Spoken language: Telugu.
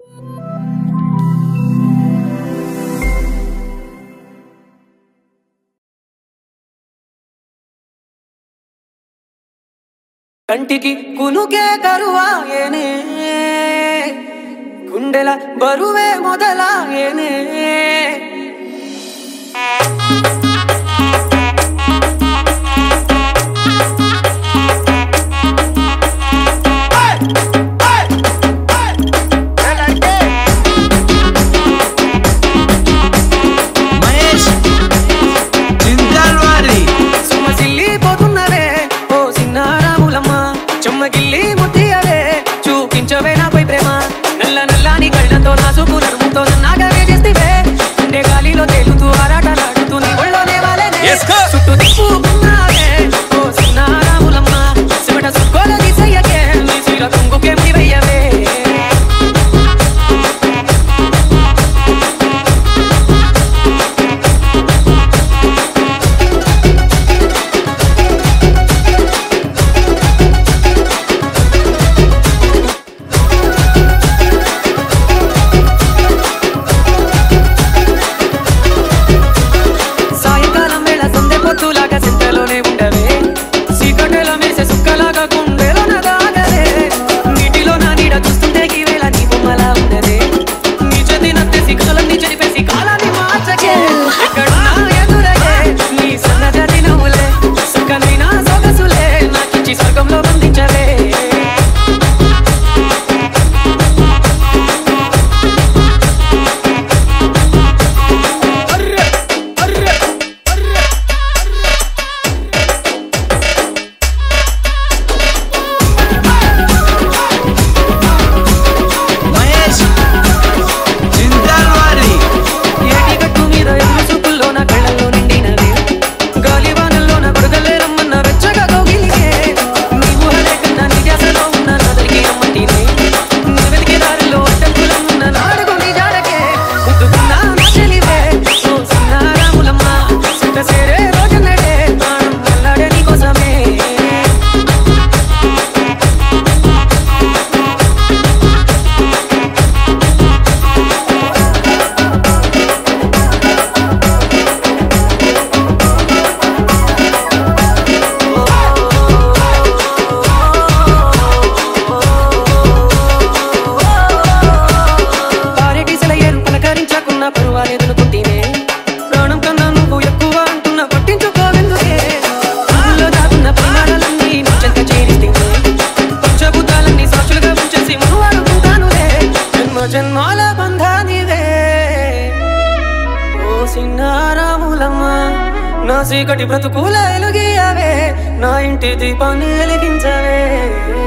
కంటికి కునుకే కరువాయేనే గుండెల బరువే మొదలాయేనే మహేష్ చింతల్వారి సుమసిల్లిపోతున్నవే ఓ సిన్నారాములమ్మ చెమ్మగిల్లి ముత్తియవే చూపించవే నాపై ప్రేమ నల్ల నల్లాని కళ్ళతో నా చూపు నడుముతో నన్నాగవే చేస్తివే గుండె గాలిలో తేలుతూ ఆరాటలాడుతూ నీ ఒళ్ళోనే వాలేనే ఎస్కో! చుట్టూ తిప్పుకున్నావే ఓ సిన్నారాములమ్మ సిమట సుక్కోలు తీసయ్యకే నీ సీర కుంగుకే ముడివయ్యవే సాయంకాలం వేళ సందె పొద్దులాగా సింతలోనే ఉండవే చీకటిలో మెరిసే సుక్కలాగా గుండెలో నదాగలే నీటిలో నా నీడ చూస్తుంటే ఈ వేళ నీ బొమ్మలా ఉన్నదే నీ చేతి నత్తేసి కాలాన్ని చెరిపేసి కాలాన్ని మార్చకే ఎక్కడున్నా ఎదురగే నీ సన్నజాతి నవ్వులే సుఖమైన సొగసులే నాకిచ్చి స్వర్గంలో బంధించవే మహేష్ చింతల్వారి ఏటి గట్టు మీద ఎదురు చూపుల్లో నా కళ్ళల్లో నిండినవే గాలివానల్లో నా బుడగల్లే రమ్మన్న వెచ్చగా కౌగిలిగే నీ ఊహలే కన్నా నీ ధ్యాసలో ఉన్న నాదరికి రమ్మంటినే నీ వెతికే దారిలో అడ్డంకులం ఉన్న నాడుగు నీ జాడకే ముద్దుకున్నా నా చెలివే ఓ సన్నారాములమ్మ సుఖ సేరే రోజున్నడే ప్రాణం అల్లాడే నీ కోసమే పారేటి సెలయేరు పలకరించకున్నా పర్వాలేదనుకుంటేనే ప్రాణం కన్నా నువ్వు ఎక్కువ అంటున్నా పట్టించుకోవెందుకే ఊళ్ళో దాగున్న ప్రాణాలన్నీ నీ చెంత చేరిస్తేనే పంచభూతాలన్నీ సాక్షులుగా ఉంచేసి మనవాడుకుంటానులే జన్మ జన్మాల బంధానివే ఓ సిన్నారాములమ్మ నా చీకటి బ్రతుకుల ఎలుగియవే నా ఇంటి దీపాన్ని వెలిగించవే